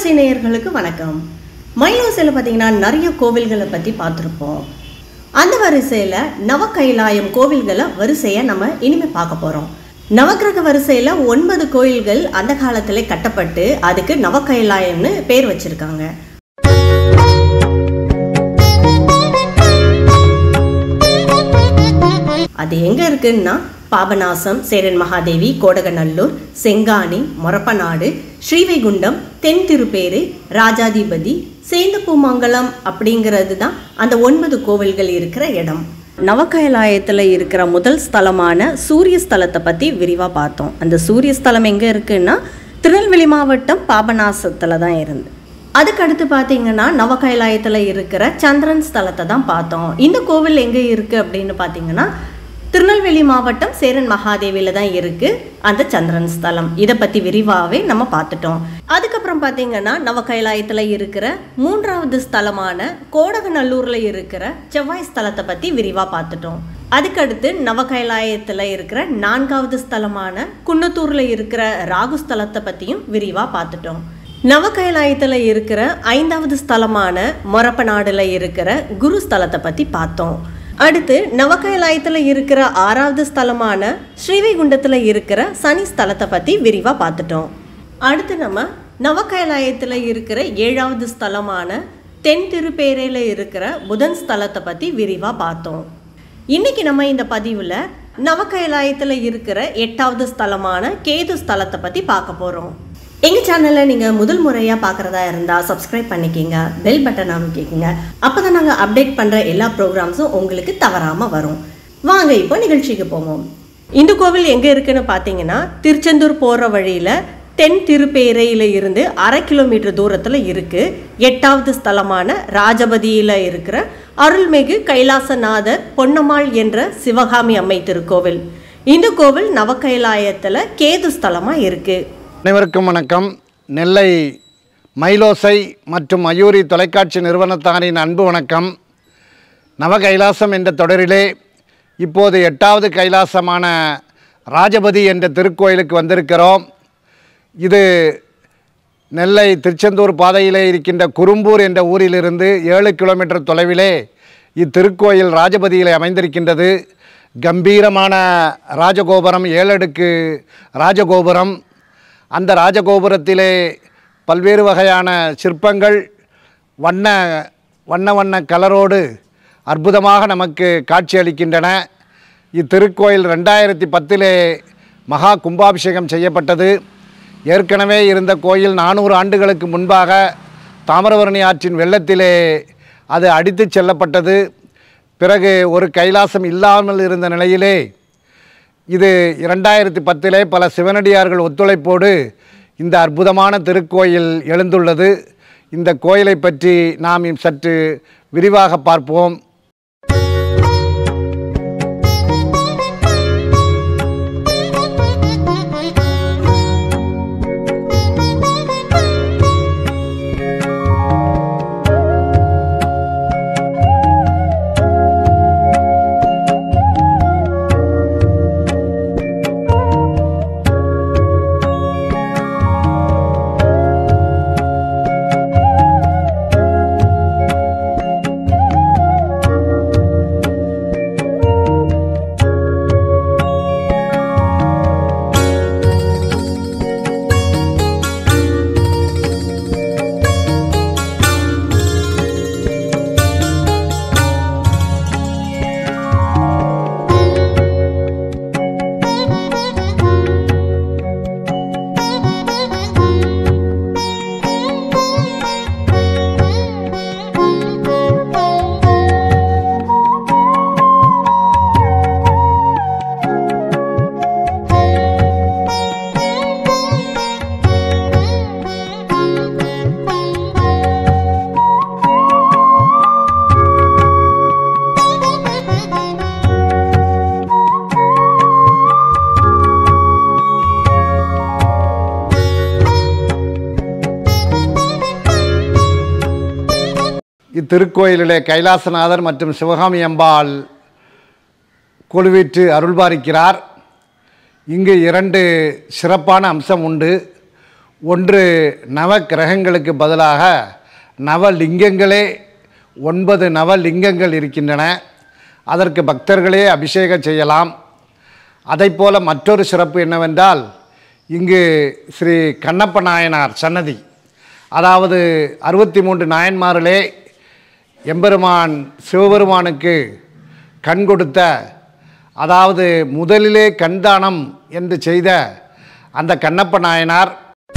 மைலோசி நேயர்களுக்கு வணக்கம் மைலோசியில் பார்த்தீங்கன்னா நிறைய கோவில்களை பற்றி பார்த்துருப்போம் அந்த வரிசையில் நவகைலாயம் கோவில்களை வரிசையை நம்ம இனிமேல் பார்க்க போகிறோம் நவக்கிரக வரிசையில் ஒன்பது கோயில்கள் அந்த காலத்தில் கட்டப்பட்டு அதுக்கு நவகைலாயம்னு பேர் வச்சிருக்காங்க அது எங்க இருக்குன்னா பாபநாசம் சேரன் மகாதேவி கோடகநல்லூர் செங்கானி மொரப்பநாடு ஸ்ரீவைகுண்டம் தென் திருப்பேரு ராஜாதிபதி சேந்தப்பூமங்கலம் அப்படிங்கிறது தான் அந்த ஒன்பது கோவில்கள் இருக்கிற இடம் நவகைலாயத்தில் இருக்கிற முதல் ஸ்தலமான சூரிய ஸ்தலத்தை பற்றி விரிவாக பார்த்தோம் அந்த சூரிய ஸ்தலம் எங்கே இருக்குன்னா திருநெல்வேலி மாவட்டம் பாபநாசத்தில் தான் இருந்து அதுக்கு அடுத்து பார்த்தீங்கன்னா நவகைலாயத்தில் இருக்கிற சந்திரன் ஸ்தலத்தை தான் பார்த்தோம் இந்த கோவில் எங்கே இருக்குது அப்படின்னு பார்த்தீங்கன்னா திருநெல்வேலி மாவட்டம் சேரன் மகாதேவியில் தான் இருக்குது அந்த சந்திரன் ஸ்தலம் இதை பற்றி விரிவாகவே நம்ம பார்த்துட்டோம் அதுக்கப்புறம் பார்த்தீங்கன்னா நவகைலாயத்தில் இருக்கிற மூன்றாவது ஸ்தலமான கோடகநல்லூரில் இருக்கிற செவ்வாய் ஸ்தலத்தை பற்றி விரிவாக பார்த்துட்டோம் அதுக்கடுத்து நவகைலாயத்தில் இருக்கிற நான்காவது ஸ்தலமான குன்னத்தூரில் இருக்கிற ராகு ஸ்தலத்தை பற்றியும் விரிவாக பார்த்துட்டோம் நவகைலாயத்தில் இருக்கிற ஐந்தாவது ஸ்தலமான மொரப்பநாடுல இருக்கிற குரு ஸ்தலத்தை பற்றி பார்த்தோம் அடுத்து நவகைலாயத்தில் இருக்கிற ஆறாவது ஸ்தலமான ஸ்ரீவைகுண்டத்தில் இருக்கிற சனி ஸ்தலத்தை பற்றி விரிவாக பார்த்துட்டோம் அடுத்து நம்ம நவகைலாயத்தில் இருக்கிற ஏழாவது ஸ்தலமான தென் திருப்பேரையில் இருக்கிற புதன் ஸ்தலத்தை பற்றி விரிவாக பார்த்தோம் இன்னைக்கு நம்ம இந்த பதிவில் நவகைலாயத்தில் இருக்கிற எட்டாவது ஸ்தலமான கேது ஸ்தலத்தை பற்றி பார்க்க போகிறோம் எங்கள் சேனலில் நீங்கள் முதல் முறையாக பார்க்குறதா இருந்தால் சப்ஸ்கிரைப் பண்ணிக்கிங்க பெல் பட்டன் அமைக்கிங்க அப்போ தான் நாங்கள் அப்டேட் பண்ணுற எல்லா ப்ரோக்ராம்ஸும் உங்களுக்கு தவறாமல் வரும் வாங்க இப்போ நிகழ்ச்சிக்கு போவோம் இந்த கோவில் எங்கே இருக்குன்னு பார்த்தீங்கன்னா திருச்செந்தூர் போகிற வழியில் தென் திருப்பேரையில் இருந்து அரை கிலோமீட்டர் தூரத்தில் இருக்குது எட்டாவது ஸ்தலமான ராஜபதியில் இருக்கிற அருள்மிகு கைலாசநாதர் பொன்னம்மாள் என்ற சிவகாமி அம்மை திருக்கோவில் இந்த கோவில் நவகைலாயத்தில் கேது ஸ்தலமாக இருக்குது அனைவருக்கும் வணக்கம் நெல்லை மைலோசை மற்றும் மயூரி தொலைக்காட்சி நிறுவனத்தாரின் அன்பு வணக்கம் நவ கைலாசம் என்ற தொடரிலே இப்போது எட்டாவது கைலாசமான ராஜபதி என்ற திருக்கோயிலுக்கு வந்திருக்கிறோம் இது நெல்லை திருச்செந்தூர் பாதையிலே இருக்கின்ற குறும்பூர் என்ற ஊரிலிருந்து ஏழு கிலோமீட்டர் தொலைவிலே இத்திருக்கோயில் ராஜபதியிலே அமைந்திருக்கின்றது கம்பீரமான ராஜகோபுரம் ஏழடுக்கு ராஜகோபுரம் அந்த ராஜகோபுரத்திலே பல்வேறு வகையான சிற்பங்கள் வண்ண வண்ண வண்ண கலரோடு அற்புதமாக நமக்கு காட்சியளிக்கின்றன இத்திருக்கோயில் ரெண்டாயிரத்தி பத்திலே மகா கும்பாபிஷேகம் செய்யப்பட்டது ஏற்கனவே இருந்த கோயில் நானூறு ஆண்டுகளுக்கு முன்பாக தாமிரபரணி ஆற்றின் வெள்ளத்திலே அது அடித்துச் செல்லப்பட்டது பிறகு ஒரு கைலாசம் இல்லாமல் இருந்த நிலையிலே இது இரண்டாயிரத்தி பத்திலே பல சிவனடியார்கள் ஒத்துழைப்போடு இந்த அற்புதமான திருக்கோயில் எழுந்துள்ளது இந்த கோயிலை பற்றி நாம் சற்று விரிவாக பார்ப்போம் இத்திருக்கோயிலிலே கைலாசநாதர் மற்றும் சிவகாமி அம்பாள் கொலுவிற்று அருள்பாலிக்கிறார் இங்கு இரண்டு சிறப்பான அம்சம் உண்டு ஒன்று நவ கிரகங்களுக்கு பதிலாக நவலிங்கங்களே ஒன்பது நவலிங்கங்கள் இருக்கின்றன அதற்கு பக்தர்களே அபிஷேகம் செய்யலாம் அதைப்போல மற்றொரு சிறப்பு என்னவென்றால் இங்கு ஸ்ரீ கண்ணப்ப நாயனார் சன்னதி அதாவது அறுபத்தி மூன்று நாயன்மாரிலே எம்பெருமான் சிவபெருமானுக்கு கண் கொடுத்த அதாவது முதலிலே கண்தானம் என்று செய்த அந்த கண்ணப்ப நாயனார்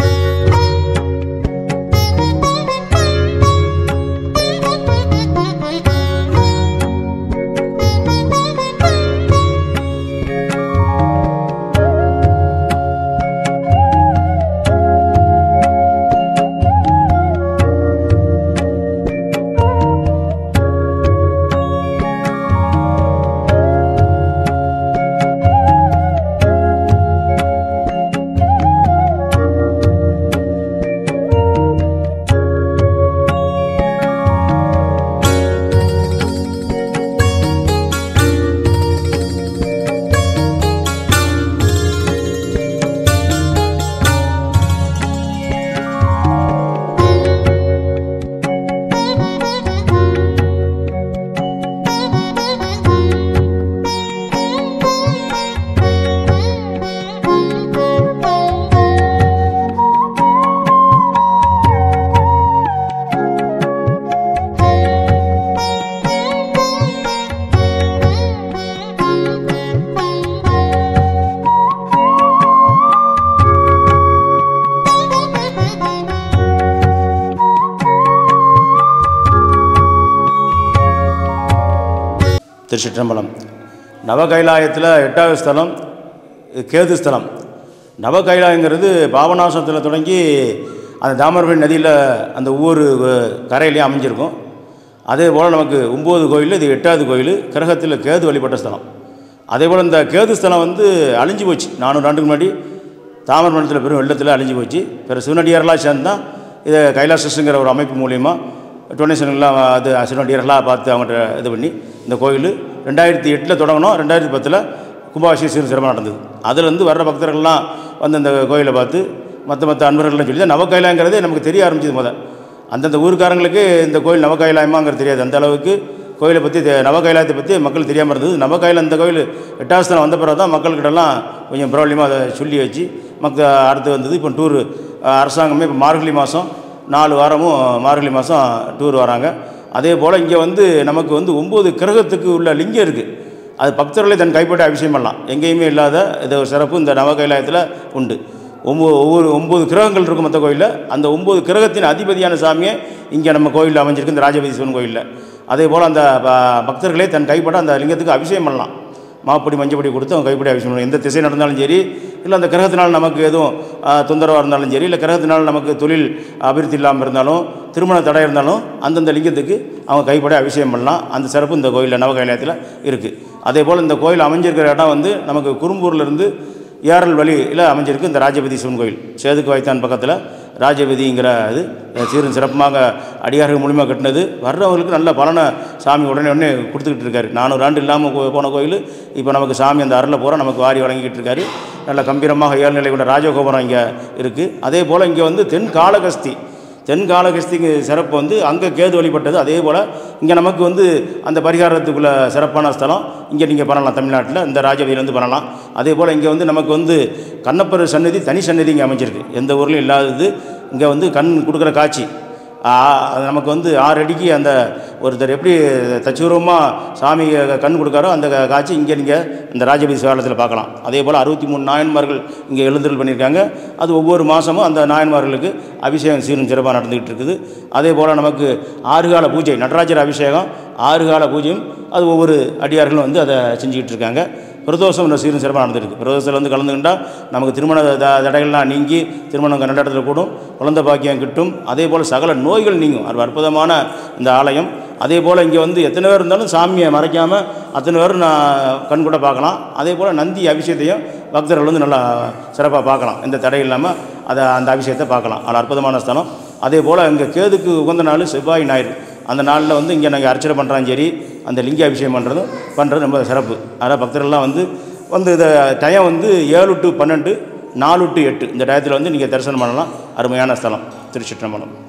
திருச்சிற்றம்பலம் நவகைலாயத்தில் எட்டாவது ஸ்தலம் இது கேது ஸ்தலம் நவகைலாயங்கிறது பாபநாசத்தில் தொடங்கி அந்த தாமிரபரணி நதியில் அந்த ஒவ்வொரு அஹ், கரையிலையும் அமைஞ்சிருக்கும் அதே போல் நமக்கு ஒம்பது கோயில் இது எட்டாவது கோயில் கிரகத்தில் கேது வழிபட்ட ஸ்தலம் அதே போல் இந்த கேது ஸ்தலம் வந்து அழிஞ்சு போச்சு நானூறு ஆண்டுக்கு முன்னாடி தாமிரபரணத்தில் பெரும் வெள்ளத்தில் அழிஞ்சு போச்சு பிற சிவனடியாரெலாம் சேர்ந்து தான் இதை கைலாசஸ்ங்கிற ஒரு அமைப்பு மூலிமா டொனேஷன்லாம் அது சிவனடியார்களாக பார்த்து அவங்கள்ட்ட இது பண்ணி இந்த கோயில் ரெண்டாயிரத்தி எட்டில் தொடங்கினோம் ரெண்டாயிரத்தி பத்தில் கும்பாபிஷேகம் சீரும் சிறப்பாக நடந்தது அதுலேருந்து வர்ற பக்தர்கள்லாம் வந்து இந்த கோயிலை பார்த்து மற்ற மற்ற அன்பர்கள்லாம் சொல்லி தான் நவகைலாங்கிறதே நமக்கு தெரிய ஆரம்பிச்சது முதல் அந்தந்த ஊருக்காரங்களுக்கு இந்த கோயில் நவகைலாயமாங்கிறது தெரியாது அந்த அளவுக்கு கோயிலை பற்றி தெ- நவகைலாயத்தை பற்றி மக்கள் தெரியாமல் இருந்தது நவகையில் இந்த கோயில் எட்டாவது ஸ்தானம் வந்த பிறகு தான் மக்கள்கிட்டலாம் கொஞ்சம் பிரபலியமாக அதை சொல்லி வச்சு மக்கள் அடுத்து வந்தது இப்போ டூரு அரசாங்கமே இப்போ மார்கழி மாதம் நாலு வாரமும் மார்கழி மாதம் டூர் வராங்க அதே போல் இங்கே வந்து நமக்கு வந்து ஒம்பது கிரகத்துக்கு உள்ள லிங்கம் இருக்குது அது பக்தர்களே தன் கைப்பட்ட அபிஷேகம் பண்ணலாம் எங்கேயுமே இல்லாத இது ஒரு சிறப்பு இந்த நவகைலாயத்தில் உண்டு ஒம்பது ஒவ்வொரு ஒம்பது கிரகங்கள் இருக்கும் மற்ற கோயிலில் அந்த ஒம்பது கிரகத்தின் அதிபதியான சாமியே இங்கே நம்ம கோயிலில் அமைஞ்சிருக்கு இந்த ராஜபதி சிவன் கோயிலில் அதே போல் அந்த ப- பக்தர்களே தன் கைப்பட அந்த லிங்கத்துக்கு அபிஷேகம் பண்ணலாம் மாப்பொடி மஞ்சப்பொடி கொடுத்து அவங்க கைப்படி அபிஷேகம் பண்ணலாம் எந்த திசை நடந்தாலும் சரி இல்லை அந்த கிரகத்தினால் நமக்கு எதுவும் தொந்தரவாக இருந்தாலும் சரி இல்லை கிரகத்தினால் நமக்கு தொழில் அபிவிருத்தி இல்லாமல் இருந்தாலும் திருமண தடை இருந்தாலும் அந்தந்த லிங்கத்துக்கு அவங்க கைப்பட அபிஷேகம் பண்ணலாம் அந்த சிறப்பு இந்த கோயிலில் நவகைலாயத்தில் இருக்குது அதே போல் இந்த கோயில் அமைஞ்சிருக்கிற இடம் வந்து நமக்கு குறும்பூர்லேருந்து ஏரல் வழியில் அமைஞ்சிருக்கு இந்த ராஜபதி சிவன் கோயில் சேதுக்கு வைத்தான் பக்கத்தில் ராஜபதிங்கிற இது சீரும் சிறப்புமாக அடியார்கள் மூலிமா கட்டினது வர்றவங்களுக்கு நல்ல பலனை சாமி உடனே உடனே கொடுத்துக்கிட்டு இருக்காரு நானூறு ஆண்டு இல்லாமல் போன கோயில் இப்போ நமக்கு சாமி அந்த அருளை பூரா நமக்கு வாரி வழங்கிக்கிட்டு இருக்காரு நல்ல கம்பீரமாக ஏழு நிலை கொண்ட ராஜகோபுரம் இங்கே இருக்குது அதே போல் இங்கே வந்து தென் காளகஸ்தி தென்காலகஸ்திக்கு சிறப்பு வந்து அங்கே கேது வழிபட்டது அதே போல் இங்கே நமக்கு வந்து அந்த பரிகாரத்துக்குள்ள சிறப்பான ஸ்தலம் இங்கே நீங்கள் பண்ணலாம் தமிழ்நாட்டில் இந்த ராஜவீலேருந்து பண்ணலாம் அதே போல் இங்கே வந்து நமக்கு வந்து கண்ணப்பர் சன்னதி தனி சன்னதி இங்கே அமைஞ்சிருக்கு எந்த ஊர்லையும் இல்லாதது இங்கே வந்து கண் கொடுக்குற காட்சி ஆ, அது நமக்கு வந்து ஆறு அடிக்கு அந்த ஒருத்தர் எப்படி தச்சுரூபமாக சாமி கண் கொடுக்காரோ அந்த கா- காட்சி இங்கே நீங்கள் இந்த ராஜபதி சிவாலயத்தில் பார்க்கலாம் அதே போல் அறுபத்தி மூணு நாயன்மார்கள் இங்கே எழுந்தருள் பண்ணியிருக்காங்க அது ஒவ்வொரு மாதமும் அந்த நாயன்மார்களுக்கு அபிஷேகம் சீரும் சிறப்பாக நடந்துக்கிட்டு இருக்குது அதே போல் நமக்கு ஆறு கால பூஜை நடராஜர் அபிஷேகம் ஆறு கால பூஜையும் அது ஒவ்வொரு அடியார்களும் வந்து அதை செஞ்சுக்கிட்டு இருக்காங்க பிரதோஷம் என்ற சீரும் சிறப்பாக நடந்திருக்கு பிரதோஷத்தில் வந்து கலந்துக்கிட்டால் நமக்கு திருமண த தடைகள்லாம் நீங்கி திருமணம் கன்னடத்தில் கூடும் குழந்தை பாக்கியம் கிட்டும் அதே போல் சகல நோய்கள் நீங்கும் அது அற்புதமான இந்த ஆலயம் அதே போல் இங்கே வந்து எத்தனை பேர் இருந்தாலும் சாமியை மறைக்காமல் அத்தனை பேர் நான் கண் கூட பார்க்கலாம் அதே போல் நந்தி அபிஷேகத்தையும் பக்தர்கள் வந்து நல்லா சிறப்பாக பார்க்கலாம் எந்த தடை இல்லாமல் அதை அந்த அபிஷேகத்தை பார்க்கலாம் அது அற்புதமான ஸ்தலம் அதே போல் இங்கே கேதுக்கு உகந்த நாள் செவ்வாய் ஞாயிறு அந்த நாளில் வந்து இங்கே நாங்கள் அர்ச்சனை பண்ணுறாலும் சரி அந்த லிங்க அபிஷேகம் பண்ணுறதும் பண்ணுறது ரொம்ப சிறப்பு அதனால் பக்தர்கள்லாம் வந்து வந்து இதை டைம் வந்து ஏழு டு பன்னெண்டு நாலு டு எட்டு இந்த டயத்தில் வந்து நீங்கள் தரிசனம் பண்ணலாம் அருமையான ஸ்தலம் திருச்சிற்றம்பலம்